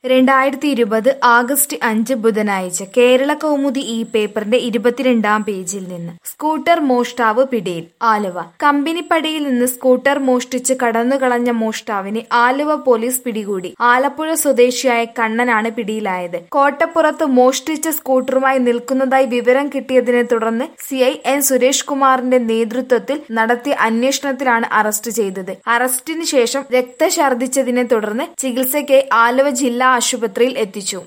രണ്ടായിരത്തി ഇരുപത് ആഗസ്റ്റ് അഞ്ച് ബുധനാഴ്ച കേരള കൗമുദി ഈ പേപ്പറിന്റെ ഇരുപത്തിരണ്ടാം പേജിൽ നിന്ന് സ്കൂട്ടർ മോഷ്ടാവ് പിടിയിൽ ആലുവ കമ്പനിപ്പടിയിൽ നിന്ന് സ്കൂട്ടർ മോഷ്ടിച്ച് കടന്നുകളഞ്ഞ മോഷ്ടാവിനെ ആലുവ പോലീസ് പിടികൂടി ആലപ്പുഴ സ്വദേശിയായ കണ്ണനാണ് പിടിയിലായത് കോട്ടപ്പുറത്ത് മോഷ്ടിച്ച സ്കൂട്ടറുമായി നിൽക്കുന്നതായി വിവരം കിട്ടിയതിനെ തുടർന്ന് സിഐ എൻ സുരേഷ് കുമാറിന്റെ നേതൃത്വത്തിൽ നടത്തിയ അന്വേഷണത്തിലാണ് അറസ്റ്റ് ചെയ്തത് അറസ്റ്റിന് ശേഷം രക്തഛർദ്ദിച്ചതിനെ തുടർന്ന് ചികിത്സയ്ക്കായി ആലുവ ജില്ലാ ആശുപത്രിയിൽ എത്തിച്ചു